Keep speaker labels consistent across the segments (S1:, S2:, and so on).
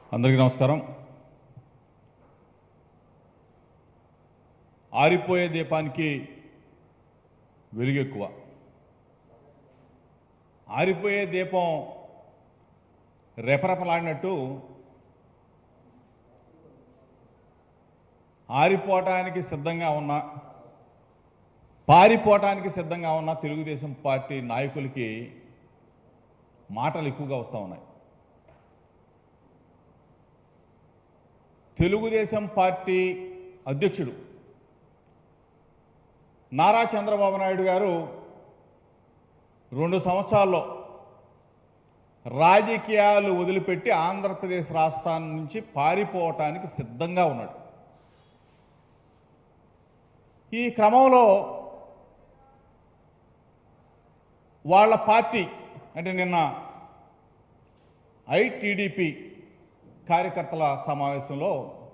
S1: అందరికీ నమస్కారం ఆరిపోయే దీపానికి వెలుగు ఎక్కువ ఆరిపోయే దీపం రెపరెపలాడినట్టు ఆరిపోవటానికి సిద్ధంగా ఉన్న పారిపోవటానికి సిద్ధంగా ఉన్న తెలుగుదేశం పార్టీ నాయకులకి మాటలు ఎక్కువగా వస్తూ ఉన్నాయి తెలుగుదేశం పార్టీ అధ్యక్షుడు నారా చంద్రబాబు నాయుడు గారు రెండు సంవత్సరాల్లో రాజకీయాలు వదిలిపెట్టి ఆంధ్రప్రదేశ్ రాష్ట్రాన్ని నుంచి పారిపోవటానికి సిద్ధంగా ఉన్నాడు ఈ క్రమంలో వాళ్ళ పార్టీ అంటే నిన్న ఐటీడీపీ కార్యకర్తల సమావేశంలో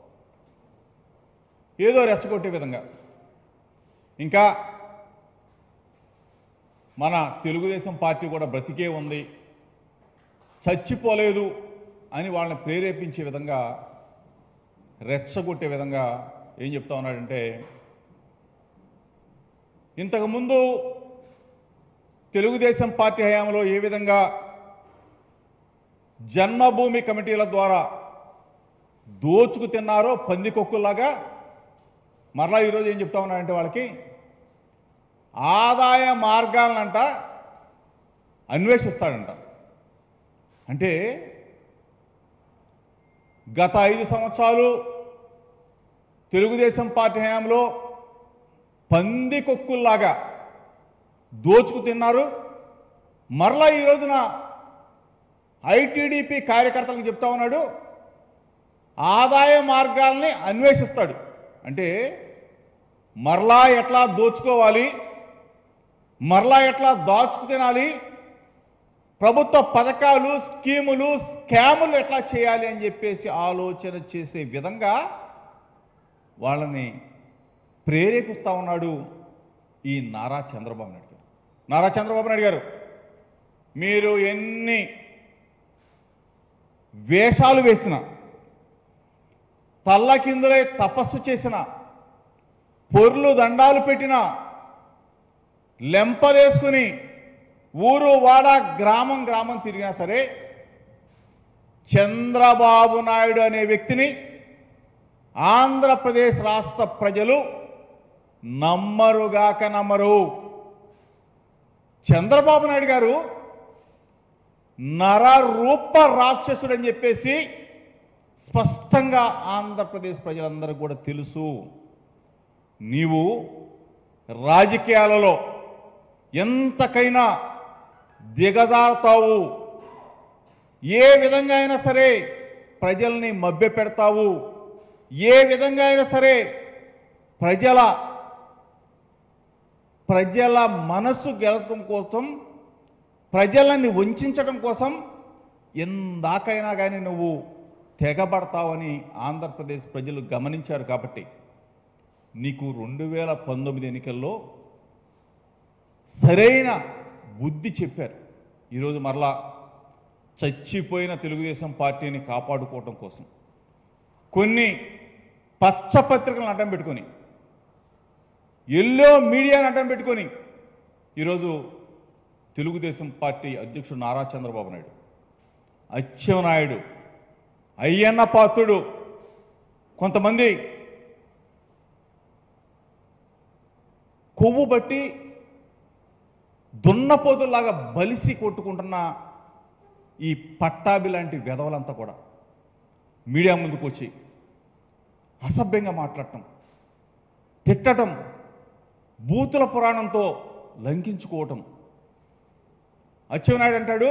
S1: ఏదో రెచ్చగొట్టే విధంగా ఇంకా మన తెలుగుదేశం పార్టీ కూడా బ్రతికే ఉంది చచ్చిపోలేదు అని వాళ్ళని ప్రేరేపించే విధంగా రెచ్చగొట్టే విధంగా ఏం చెప్తా ఉన్నాడంటే ఇంతకుముందు తెలుగుదేశం పార్టీ హయాంలో ఏ విధంగా జన్మభూమి కమిటీల ద్వారా దోచుకు తిన్నారో పందికొక్కులాగా మరలా ఈరోజు ఏం చెప్తా ఉన్నాడంటే వాళ్ళకి ఆదాయ మార్గాలనంట అన్వేషిస్తాడంట అంటే గత ఐదు సంవత్సరాలు తెలుగుదేశం పార్టీ హయాంలో పందికొక్కుల్లాగా దోచుకు తిన్నారు మరలా ఈ రోజున ఐటీడీపీ కార్యకర్తలకు చెప్తా ఉన్నాడు ఆదాయ మార్గాల్ని అన్వేషిస్తాడు అంటే మరలా ఎట్లా దోచుకోవాలి మరలా ఎట్లా దాచుకు తినాలి ప్రభుత్వ పథకాలు స్కీములు స్కాములు ఎట్లా చేయాలి అని చెప్పేసి ఆలోచన చేసే విధంగా వాళ్ళని ప్రేరేపిస్తా ఉన్నాడు ఈ నారా చంద్రబాబు నాయుడు గారు నారా చంద్రబాబు నాయుడు గారు మీరు ఎన్ని వేషాలు వేసిన తల్లకిందులై తపస్సు చేసిన పొర్లు దండాలు పెట్టిన లెంపలేసుకుని ఊరు వాడ గ్రామం గ్రామం తిరిగినా సరే చంద్రబాబు నాయుడు అనే వ్యక్తిని ఆంధ్రప్రదేశ్ రాష్ట్ర ప్రజలు నమ్మరుగాక నమ్మరు చంద్రబాబు నాయుడు గారు నరరూప రాక్షసుడు అని చెప్పేసి స్పష్టంగా ఆంధ్రప్రదేశ్ ప్రజలందరూ కూడా తెలుసు నీవు రాజకీయాలలో ఎంతకైనా దిగజారుతావు ఏ విధంగా అయినా సరే ప్రజల్ని మభ్య పెడతావు ఏ విధంగా అయినా సరే ప్రజల ప్రజల మనస్సు గెలవడం కోసం ప్రజలని వంచడం కోసం ఎందాకైనా కానీ నువ్వు తెగబడతావని ఆంధ్రప్రదేశ్ ప్రజలు గమనించారు కాబట్టి నీకు రెండు వేల పంతొమ్మిది ఎన్నికల్లో సరైన బుద్ధి చెప్పారు ఈరోజు మరలా చచ్చిపోయిన తెలుగుదేశం పార్టీని కాపాడుకోవటం కోసం కొన్ని పచ్చ పత్రికలను అడ్డం పెట్టుకొని ఎల్లో మీడియాని అడ్డం పెట్టుకొని ఈరోజు తెలుగుదేశం పార్టీ అధ్యక్షుడు నారా చంద్రబాబు నాయుడు అచ్చెన్నాయుడు అయ్యన్న పాత్రుడు కొంతమంది కొవ్వు బట్టి దున్నపోతుల్లాగా బలిసి కొట్టుకుంటున్న ఈ పట్టాభి లాంటి వెధవలంతా కూడా మీడియా ముందుకు వచ్చి అసభ్యంగా మాట్లాడటం తిట్టటం బూతుల పురాణంతో లంకించుకోవటం అచ్చెన్నాయుడు అంటాడు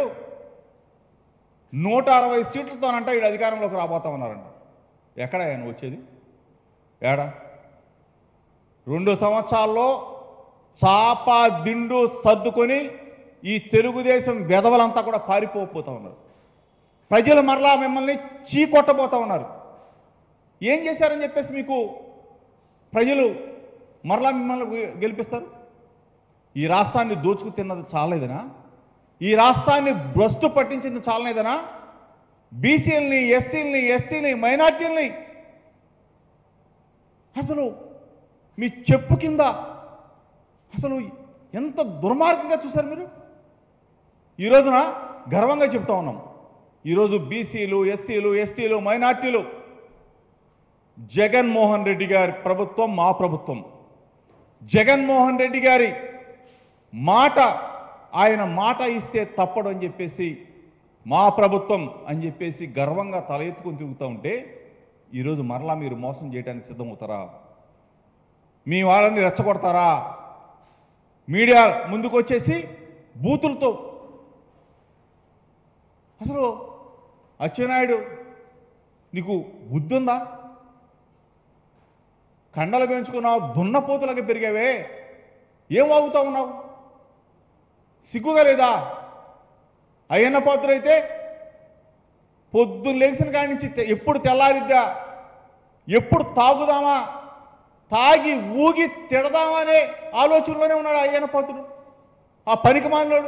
S1: నూట అరవై సీట్లతోనంట ఈ అధికారంలోకి రాబోతా ఉన్నారంట ఎక్కడ ఆయన వచ్చేది ఏడా రెండు సంవత్సరాల్లో చాప దిండు సర్దుకొని ఈ తెలుగుదేశం వెధవలంతా కూడా పారిపోకపోతా ఉన్నారు ప్రజలు మరలా మిమ్మల్ని చీకొట్టబోతా ఉన్నారు ఏం చేశారని చెప్పేసి మీకు ప్రజలు మరలా మిమ్మల్ని గెలిపిస్తారు ఈ రాష్ట్రాన్ని దోచుకు తిన్నది చాలేదనా ఈ రాష్ట్రాన్ని భ్రష్టు పట్టించింది చాలనేదనా బీసీలని ఎస్సీలని ఎస్టీని మైనార్టీలని అసలు మీ చెప్పు కింద అసలు ఎంత దుర్మార్గంగా చూశారు మీరు ఈ రోజున గర్వంగా చెప్తా ఉన్నాం ఈరోజు బీసీలు ఎస్సీలు ఎస్టీలు మైనార్టీలు జగన్మోహన్ రెడ్డి గారి ప్రభుత్వం మా ప్రభుత్వం జగన్మోహన్ రెడ్డి గారి మాట ఆయన మాట ఇస్తే తప్పడు అని చెప్పేసి మా ప్రభుత్వం అని చెప్పేసి గర్వంగా తల ఎత్తుకుని తిరుగుతూ ఉంటే ఈరోజు మరలా మీరు మోసం చేయడానికి సిద్ధమవుతారా మీ వాళ్ళని రెచ్చగొడతారా మీడియా ముందుకు వచ్చేసి బూతులతో అసలు అచ్చెన్నాయుడు నీకు బుద్ధి ఉందా కండలు పెంచుకున్నావు దున్నపోతులకు పెరిగావే ఏం వాగుతా ఉన్నావు సిగ్గుగా లేదా అయ్యన్న పాత్రైతే పొద్దున్న లేచిన కాడి నుంచి తె- ఎప్పుడు తెల్లారిద్దా ఎప్పుడు తాగుదామా తాగి ఊగి తిడదామా అనే ఆలోచనలోనే ఉన్నాడు అయ్యన్న పాత్రుడు ఆ పనికి మాలినోడు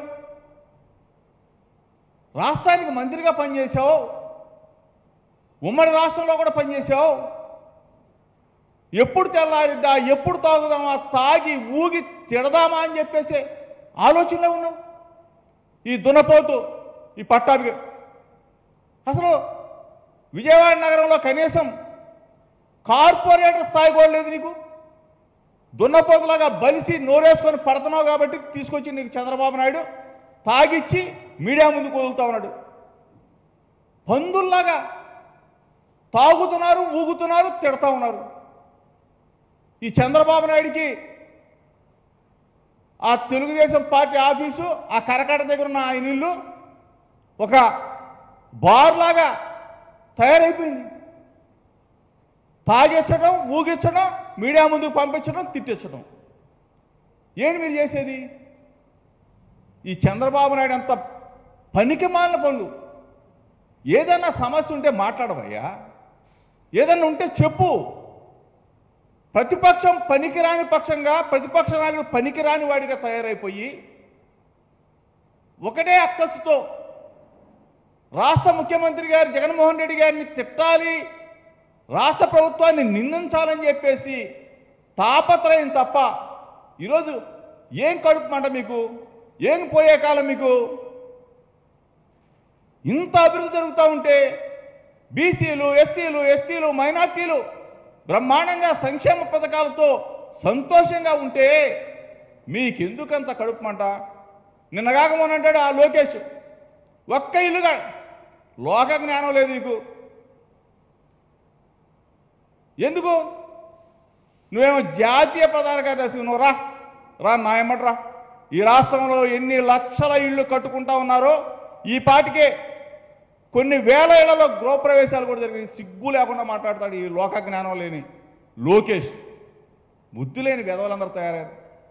S1: రాష్ట్రానికి మంత్రిగా పనిచేశావు ఉమ్మడి రాష్ట్రంలో కూడా పనిచేశావు ఎప్పుడు తెల్లారిద్దా ఎప్పుడు తాగుదామా తాగి ఊగి తిడదామా అని చెప్పేసి ఆలోచనలో ఉన్నావు ఈ దున్నపోతు ఈ పట్టాభి అసలు విజయవాడ నగరంలో కనీసం కార్పొరేటర్ స్థాయి కూడా లేదు నీకు దున్నపోతులాగా బలిసి నోరేసుకొని పడుతున్నావు కాబట్టి తీసుకొచ్చి నీకు చంద్రబాబు నాయుడు తాగిచ్చి మీడియా ముందుకు వదులుతా ఉన్నాడు పందుల్లాగా తాగుతున్నారు ఊగుతున్నారు తిడతా ఉన్నారు ఈ చంద్రబాబు నాయుడికి ఆ తెలుగుదేశం పార్టీ ఆఫీసు ఆ కరకట దగ్గర ఉన్న ఆయన ఇల్లు ఒక బార్ లాగా తయారైపోయింది తాగించడం ఊగించడం మీడియా ముందుకు పంపించడం తిట్టించడం ఏంటి మీరు చేసేది ఈ చంద్రబాబు నాయుడు అంత పనికి మాలిన పనులు ఏదన్నా సమస్య ఉంటే మాట్లాడవయ్యా ఏదన్నా ఉంటే చెప్పు ప్రతిపక్షం పనికిరాని పక్షంగా ప్రతిపక్ష నాయకుడు పనికిరాని వాడిగా తయారైపోయి ఒకటే అక్కసుతో రాష్ట్ర ముఖ్యమంత్రి గారు జగన్మోహన్ రెడ్డి గారిని తిట్టాలి రాష్ట్ర ప్రభుత్వాన్ని నిందించాలని చెప్పేసి తాపత్రయం తప్ప ఈరోజు ఏం కడుపు మంట మీకు ఏం పోయే కాలం మీకు ఇంత అభివృద్ధి జరుగుతూ ఉంటే బీసీలు ఎస్సీలు ఎస్టీలు మైనార్టీలు బ్రహ్మాండంగా సంక్షేమ పథకాలతో సంతోషంగా ఉంటే మీకెందుకంత కడుపు మంట నిన్నగాక మొన్నంటాడు ఆ లోకేష్ ఒక్క ఇల్లుగా లోక జ్ఞానం లేదు నీకు ఎందుకు నువ్వేమో జాతీయ ప్రధాన కార్యదర్శి నువ్వు రా రా నాయమ్మట్రా ఈ రాష్ట్రంలో ఎన్ని లక్షల ఇళ్ళు కట్టుకుంటా ఉన్నారో ఈ పాటికే కొన్ని వేల ఇళ్లలో గృహప్రవేశాలు కూడా జరిగింది సిగ్గు లేకుండా మాట్లాడతాడు ఈ లోక జ్ఞానం లేని లోకేష్ బుద్ధి లేని వెధవలందరూ తయారయ్యారు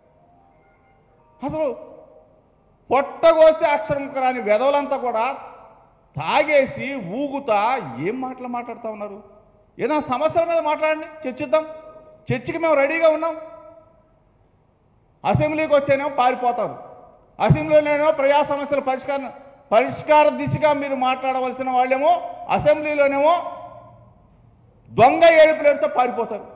S1: అసలు పొట్టగోస్తే అక్షరం రాని వెధవలంతా కూడా తాగేసి ఊగుతా ఏం మాటలు మాట్లాడుతూ ఉన్నారు ఏదైనా సమస్యల మీద మాట్లాడండి చర్చిద్దాం చర్చికి మేము రెడీగా ఉన్నాం అసెంబ్లీకి వచ్చేనేమో పారిపోతారు అసెంబ్లీలోనేమో ప్రజా సమస్యల పరిష్కారం పరిష్కార దిశగా మీరు మాట్లాడవలసిన వాళ్ళేమో అసెంబ్లీలోనేమో దొంగ ఏడుపులేడితో పారిపోతారు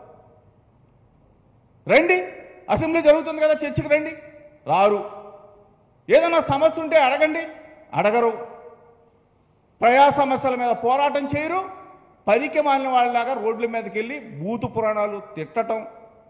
S1: రండి అసెంబ్లీ జరుగుతుంది కదా చర్చికి రండి రారు ఏదైనా సమస్య ఉంటే అడగండి అడగరు ప్రజా సమస్యల మీద పోరాటం చేయరు పనికి మాలిన వాళ్ళలాగా రోడ్ల మీదకి వెళ్ళి బూతు పురాణాలు తిట్టటం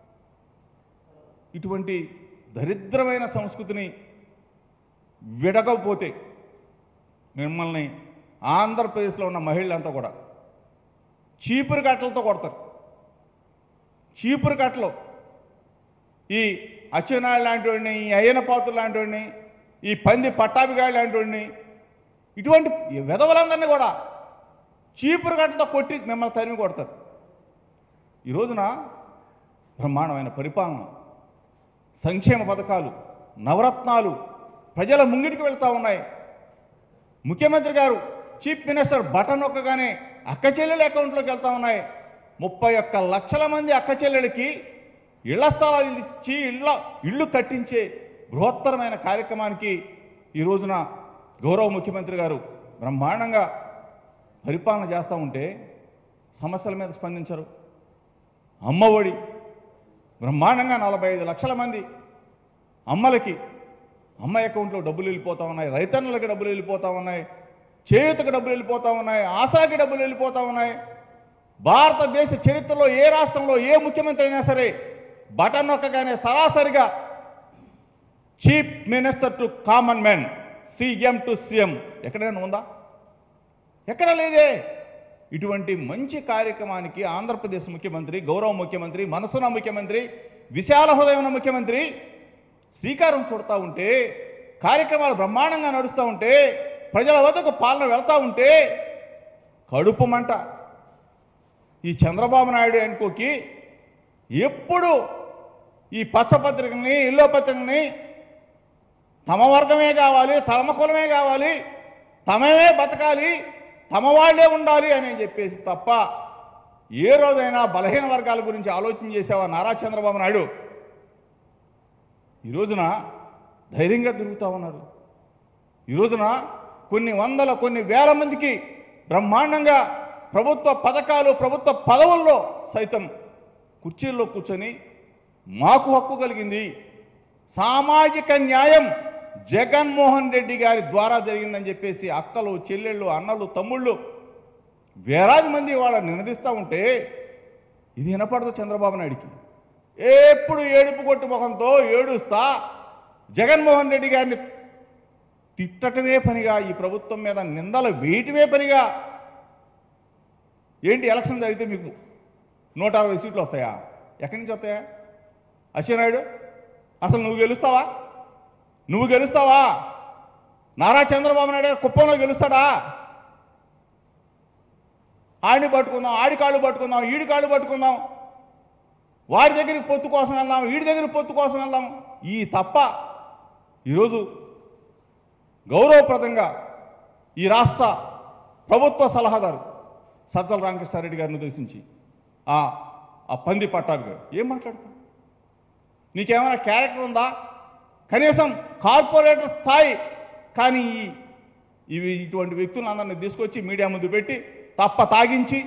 S1: ఇటువంటి దరిద్రమైన సంస్కృతిని విడకపోతే మిమ్మల్ని ఆంధ్రప్రదేశ్లో ఉన్న మహిళలంతా కూడా చీపురు కట్టలతో కొడతారు చీపురు కట్టలు ఈ అచ్చెన్నాయుడు లాంటి వాడిని ఈ అయ్యన పాత్ర లాంటి వాడిని ఈ పంది పట్టాభిగాడు లాంటి వాడిని ఇటువంటి ఈ విధవలందరినీ కూడా చీపురు గట్టతో కొట్టి మిమ్మల్ని తరిమి కొడతారు ఈ రోజున బ్రహ్మాండమైన పరిపాలన సంక్షేమ పథకాలు నవరత్నాలు ప్రజల ముంగిటికి వెళ్తూ ఉన్నాయి ముఖ్యమంత్రి గారు చీఫ్ మినిస్టర్ బటన్ నొక్కగానే అక్క చెల్లెల అకౌంట్లోకి వెళ్తా ఉన్నాయి ముప్పై ఒక్క లక్షల మంది అక్క చెల్లెలకి ఇళ్ల స్థలాలు ఇచ్చి ఇళ్ళ ఇళ్ళు కట్టించే బృహత్తరమైన కార్యక్రమానికి ఈ రోజున గౌరవ ముఖ్యమంత్రి గారు బ్రహ్మాండంగా పరిపాలన చేస్తూ ఉంటే సమస్యల మీద స్పందించరు అమ్మఒడి బ్రహ్మాండంగా నలభై ఐదు లక్షల మంది అమ్మలకి అమ్మ అకౌంట్లో డబ్బులు వెళ్ళిపోతా ఉన్నాయి రైతన్నులకి డబ్బులు వెళ్ళిపోతా ఉన్నాయి చేయూతకు డబ్బులు వెళ్ళిపోతా ఉన్నాయి ఆశాకి డబ్బులు వెళ్ళిపోతా ఉన్నాయి భారతదేశ చరిత్రలో ఏ రాష్ట్రంలో ఏ ముఖ్యమంత్రి అయినా సరే బటన్ నొక్కగానే సరాసరిగా chief minister to common men CM to CM ఎక్కడైనా ఉందా ఎక్కడ లేదే ఇటువంటి మంచి కార్యక్రమానికి ఆంధ్రప్రదేశ్ ముఖ్యమంత్రి గౌరవ ముఖ్యమంత్రి మనసున్న ముఖ్యమంత్రి విశాల హృదయమైన ముఖ్యమంత్రి శ్రీకారం చుడతా ఉంటే కార్యక్రమాలు బ్రహ్మాండంగా నడుస్తూ ఉంటే ప్రజల వద్దకు పాలన వెళ్తా ఉంటే కడుపు మంట ఈ చంద్రబాబు నాయుడు అనుకోకి ఎప్పుడు ఈ పచ్చపత్రికని ఇల్లో పత్రికని తమ వర్గమే కావాలి తమ కులమే కావాలి తమమే బతకాలి తమ వాళ్ళే ఉండాలి అని చెప్పేసి తప్ప ఏ రోజైనా బలహీన వర్గాల గురించి ఆలోచన చేసావా నారా చంద్రబాబు నాయుడు ఈ రోజున ధైర్యంగా తిరుగుతూ ఉన్నారు ఈ రోజున కొన్ని వందల కొన్ని వేల మందికి బ్రహ్మాండంగా ప్రభుత్వ పథకాలు ప్రభుత్వ పదవుల్లో సైతం కుర్చీల్లో కూర్చొని మాకు హక్కు కలిగింది సామాజిక న్యాయం జగన్మోహన్ రెడ్డి గారి ద్వారా జరిగిందని చెప్పేసి అక్కలు చెల్లెళ్ళు అన్నలు తమ్ముళ్ళు వేలాది మంది వాళ్ళ నినదిస్తూ ఉంటే ఇది వినపడదు చంద్రబాబు నాయుడికి ఎప్పుడు ఏడుపు కొట్టు ముఖంతో ఏడుస్తా జగన్మోహన్ రెడ్డి గారిని తిట్టటమే పనిగా ఈ ప్రభుత్వం మీద నిందలు వేయటమే పనిగా ఏంటి ఎలక్షన్ జరిగితే మీకు నూట అరవై సీట్లు వస్తాయా ఎక్కడి నుంచి వస్తాయా అశ్వనాయుడు అసలు నువ్వు గెలుస్తావా నువ్వు గెలుస్తావా నారా చంద్రబాబు నాయుడు గారు కుప్పంలో గెలుస్తాడా ఆడిని పట్టుకుందాం ఆడి కాళ్ళు పట్టుకుందాం ఈడి కాళ్ళు పట్టుకుందాం వాడి దగ్గరికి పొత్తు కోసం వెళ్దాం వీడి దగ్గరికి పొత్తు కోసం వెళ్దాం ఈ తప్ప ఈరోజు గౌరవప్రదంగా ఈ రాష్ట్ర ప్రభుత్వ సలహాదారు సజ్జల రామకృష్ణారెడ్డి గారిని ఉద్దేశించి ఆ ఆ పంది పట్టాభి గారు ఏం మాట్లాడతాం నీకేమైనా క్యారెక్టర్ ఉందా కనీసం కార్పొరేటర్ స్థాయి కానీ ఈ ఇవి ఇటువంటి వ్యక్తులను అందరినీ తీసుకొచ్చి మీడియా ముందు పెట్టి తప్ప తాగించి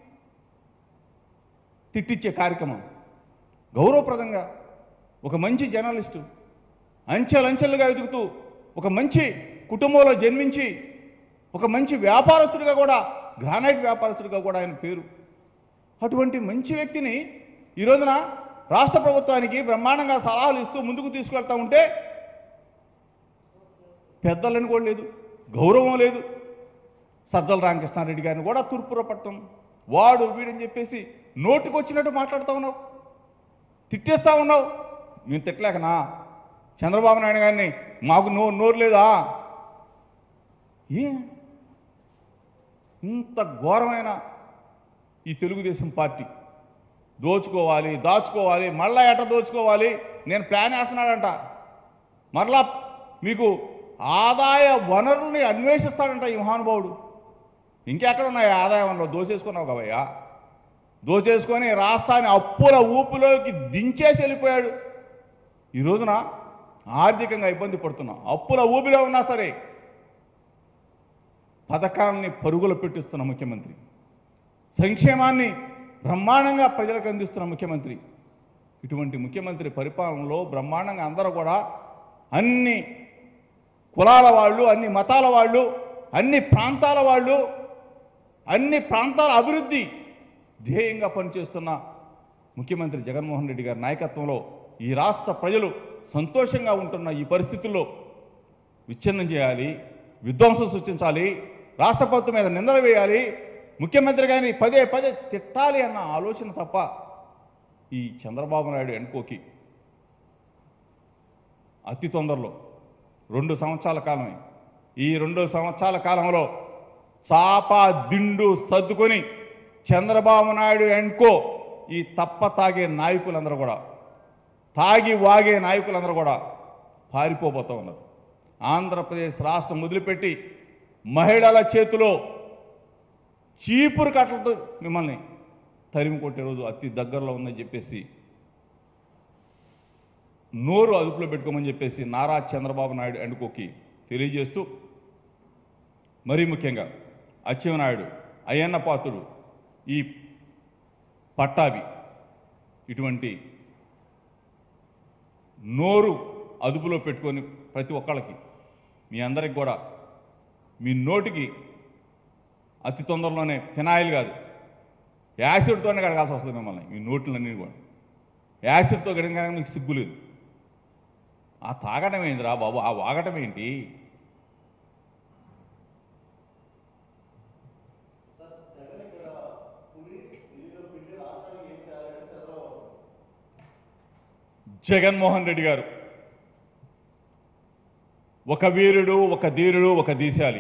S1: తిట్టించే కార్యక్రమం గౌరవప్రదంగా ఒక మంచి జర్నలిస్టు అంచెలంచెలుగా ఎదుగుతూ ఒక మంచి కుటుంబంలో జన్మించి ఒక మంచి వ్యాపారస్తుడిగా కూడా గ్రానైట్ వ్యాపారస్తుడిగా కూడా ఆయన పేరు అటువంటి మంచి వ్యక్తిని ఈ రోజున రాష్ట్ర ప్రభుత్వానికి బ్రహ్మాండంగా సలహాలు ఇస్తూ ముందుకు తీసుకెళ్తా ఉంటే పెద్దలను కూడా లేదు గౌరవం లేదు సజ్జల రామకృష్ణారెడ్డి గారిని కూడా తూర్పుర పట్టం వాడు వీడని చెప్పేసి నోటికొచ్చినట్టు మాట్లాడుతూ ఉన్నావు తిట్టేస్తా ఉన్నావు నేను తిట్టలేకనా చంద్రబాబు నాయుడు గారిని మాకు నో నోరు లేదా ఏ ఇంత ఘోరమైన ఈ తెలుగుదేశం పార్టీ దోచుకోవాలి దాచుకోవాలి మళ్ళా ఎట దోచుకోవాలి నేను ప్లాన్ వేస్తున్నాడంట మరలా మీకు ఆదాయ వనరుల్ని అన్వేషిస్తాడంట ఈ మహానుభావుడు ఇంకెక్కడ ఉన్నాయి ఆదాయ వనరులు దోచేసుకున్నావు కవయ్యా దోచేసుకొని రాష్ట్రాన్ని అప్పుల ఊపులోకి దించేసి వెళ్ళిపోయాడు ఈ రోజున ఆర్థికంగా ఇబ్బంది పడుతున్నాం అప్పుల ఊపిలో ఉన్నా సరే పథకాలని పరుగులు పెట్టిస్తున్న ముఖ్యమంత్రి సంక్షేమాన్ని బ్రహ్మాండంగా ప్రజలకు అందిస్తున్న ముఖ్యమంత్రి ఇటువంటి ముఖ్యమంత్రి పరిపాలనలో బ్రహ్మాండంగా అందరూ కూడా అన్ని కులాల వాళ్ళు అన్ని మతాల వాళ్ళు అన్ని ప్రాంతాల వాళ్ళు అన్ని ప్రాంతాల అభివృద్ధి ధ్యేయంగా పనిచేస్తున్న ముఖ్యమంత్రి జగన్మోహన్ రెడ్డి గారి నాయకత్వంలో ఈ రాష్ట్ర ప్రజలు సంతోషంగా ఉంటున్న ఈ పరిస్థితుల్లో విచ్ఛిన్నం చేయాలి విధ్వంసం సృష్టించాలి రాష్ట్ర ప్రభుత్వం మీద నిందలు వేయాలి ముఖ్యమంత్రి గారిని పదే పదే తిట్టాలి అన్న ఆలోచన తప్ప ఈ చంద్రబాబు నాయుడు ఎన్కోకి అతి తొందరలో రెండు సంవత్సరాల కాలమే ఈ రెండు సంవత్సరాల కాలంలో చాప దిండు సర్దుకొని చంద్రబాబు నాయుడు ఎన్కో ఈ తప్ప తాగే నాయకులందరూ కూడా తాగి వాగే నాయకులందరూ కూడా పారిపోబోతూ ఉన్నారు ఆంధ్రప్రదేశ్ రాష్ట్రం మొదలుపెట్టి మహిళల చేతిలో చీపురు కట్టలతో మిమ్మల్ని తరిమి కొట్టే రోజు అతి దగ్గరలో ఉందని చెప్పేసి నోరు అదుపులో పెట్టుకోమని చెప్పేసి నారా చంద్రబాబు నాయుడు అండుకోకి తెలియజేస్తూ మరీ ముఖ్యంగా అచ్చెన్నాయుడు అయ్యన్న పాత్రుడు ఈ పట్టాభి ఇటువంటి నోరు అదుపులో పెట్టుకొని ప్రతి ఒక్కళ్ళకి మీ అందరికి కూడా మీ నోటికి అతి తొందరలోనే ఫినాయిల్ కాదు యాసిడ్తోనే కడగాల్సి వస్తుంది మిమ్మల్ని మీ నోట్లన్నీ కూడా యాసిడ్తో గడగడానికి మీకు సిగ్గు లేదు ఆ తాగటం ఏందిరా బాబు ఆ వాగటం ఏంటి జగన్మోహన్ రెడ్డి గారు ఒక వీరుడు ఒక ధీరుడు ఒక దీశాలి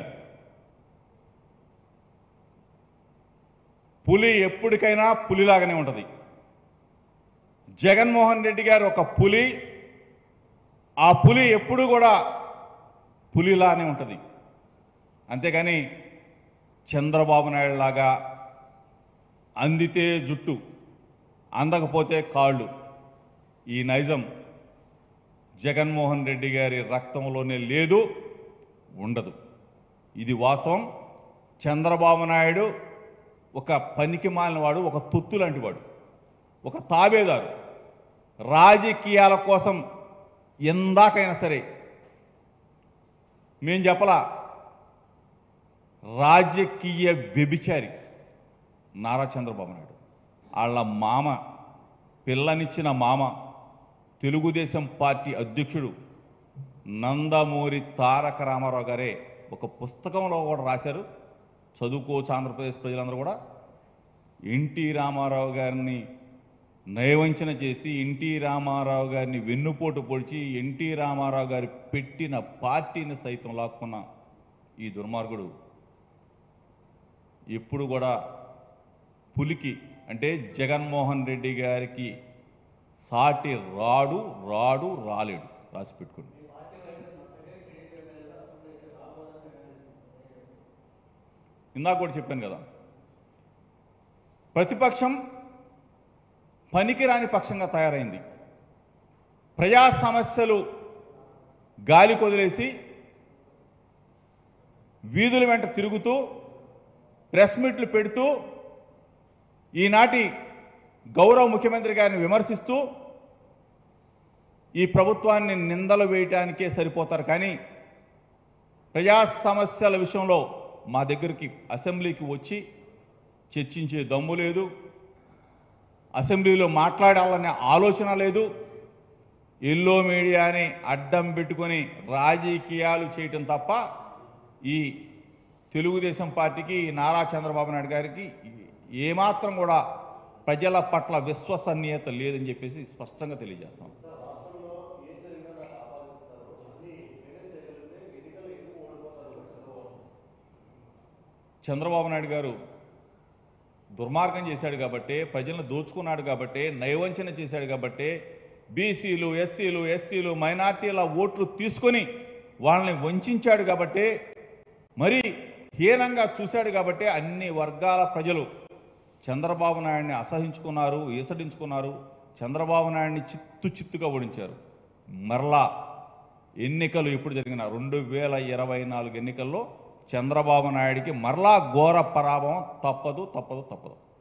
S1: పులి ఎప్పటికైనా పులిలాగానే ఉంటుంది జగన్మోహన్ రెడ్డి గారు ఒక పులి ఆ పులి ఎప్పుడు కూడా పులిలానే ఉంటుంది అంతేగాని చంద్రబాబు నాయుడు లాగా అందితే జుట్టు అందకపోతే కాళ్ళు ఈ నైజం జగన్మోహన్ రెడ్డి గారి రక్తంలోనే లేదు ఉండదు ఇది వాస్తవం చంద్రబాబు నాయుడు ఒక పనికి మాలినవాడు ఒక తొత్తు లాంటివాడు ఒక తాబేదారు రాజకీయాల కోసం ఎందాకైనా సరే మేం చెప్పలా రాజకీయ వ్యభిచారి నారా చంద్రబాబు నాయుడు వాళ్ళ మామ పిల్లనిచ్చిన మామ తెలుగుదేశం పార్టీ అధ్యక్షుడు నందమూరి తారక రామారావు గారే ఒక పుస్తకంలో కూడా రాశారు చదువుకోవచ్చు ఆంధ్రప్రదేశ్ ప్రజలందరూ కూడా ఎన్టీ రామారావు గారిని నయవంచన చేసి ఎన్టీ రామారావు గారిని వెన్నుపోటు పొడిచి ఎన్టీ రామారావు గారి పెట్టిన పార్టీని సైతం లాక్కున్న ఈ దుర్మార్గుడు ఎప్పుడు కూడా పులికి అంటే జగన్మోహన్ రెడ్డి గారికి సాటి రాడు రాడు రాలేడు రాసి పెట్టుకోండి ఇందాక కూడా చెప్పాను కదా ప్రతిపక్షం పనికిరాని పక్షంగా తయారైంది ప్రజా సమస్యలు గాలి కొదిలేసి వీధుల వెంట తిరుగుతూ ప్రెస్ మీట్లు పెడుతూ ఈనాటి గౌరవ ముఖ్యమంత్రి గారిని విమర్శిస్తూ ఈ ప్రభుత్వాన్ని నిందలు వేయటానికే సరిపోతారు కానీ ప్రజా సమస్యల విషయంలో మా దగ్గరికి అసెంబ్లీకి వచ్చి చర్చించే దమ్ము లేదు అసెంబ్లీలో మాట్లాడాలనే ఆలోచన లేదు ఎల్లో మీడియాని అడ్డం పెట్టుకొని రాజకీయాలు చేయటం తప్ప ఈ తెలుగుదేశం పార్టీకి ఈ నారా చంద్రబాబు నాయుడు గారికి ఏమాత్రం కూడా ప్రజల పట్ల విశ్వసనీయత లేదని చెప్పేసి స్పష్టంగా తెలియజేస్తాం చంద్రబాబు నాయుడు గారు దుర్మార్గం చేశాడు కాబట్టి ప్రజలను దోచుకున్నాడు కాబట్టి నయవంచన చేశాడు కాబట్టి బీసీలు ఎస్సీలు ఎస్టీలు మైనార్టీల ఓట్లు తీసుకొని వాళ్ళని వంచాడు కాబట్టి మరి హీనంగా చూశాడు కాబట్టి అన్ని వర్గాల ప్రజలు చంద్రబాబు నాయుడిని అసహించుకున్నారు ఈసడించుకున్నారు చంద్రబాబు నాయుడిని చిత్తు చిత్తుగా ఓడించారు మరలా ఎన్నికలు ఎప్పుడు జరిగిన రెండు వేల ఇరవై నాలుగు ఎన్నికల్లో చంద్రబాబు నాయుడికి మరలా ఘోర పరాభవం తప్పదు తప్పదు తప్పదు